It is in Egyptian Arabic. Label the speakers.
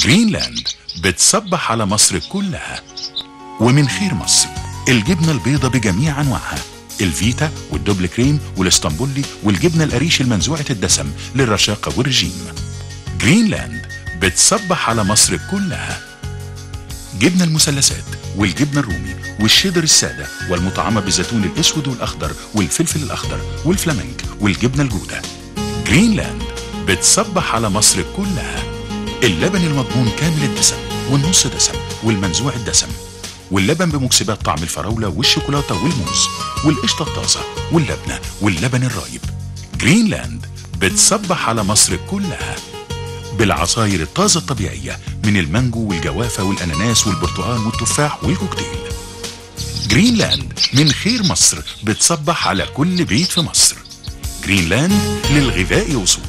Speaker 1: جرينلاند بتصبح على مصر كلها ومن خير مصر الجبنة البيضة بجميع أنواعها الفيتا والدبل كريم والاسطنبولي والجبنة القريش المنزوعة الدسم للرشاقة والرجيم جرينلاند بتصبح على مصر كلها جبنة المثلثات والجبنة الرومي والشيدر السادة والمطعمة بالزيتون الأسود والأخضر والفلفل الأخضر والفلامنك والجبنة الجودة جرينلاند بتصبح على مصر كلها اللبن المضمون كامل الدسم والنص دسم والمنزوع الدسم واللبن بمكسبات طعم الفراولة والشوكولاتة والموز والقشطة الطازة واللبنة واللبن الرايب جرينلاند بتصبح على مصر كلها بالعصاير الطازة الطبيعية من المانجو والجوافة والأناناس والبرتقال والتفاح والكوكتيل جرينلاند من خير مصر بتصبح على كل بيت في مصر جرينلاند للغذاء وصول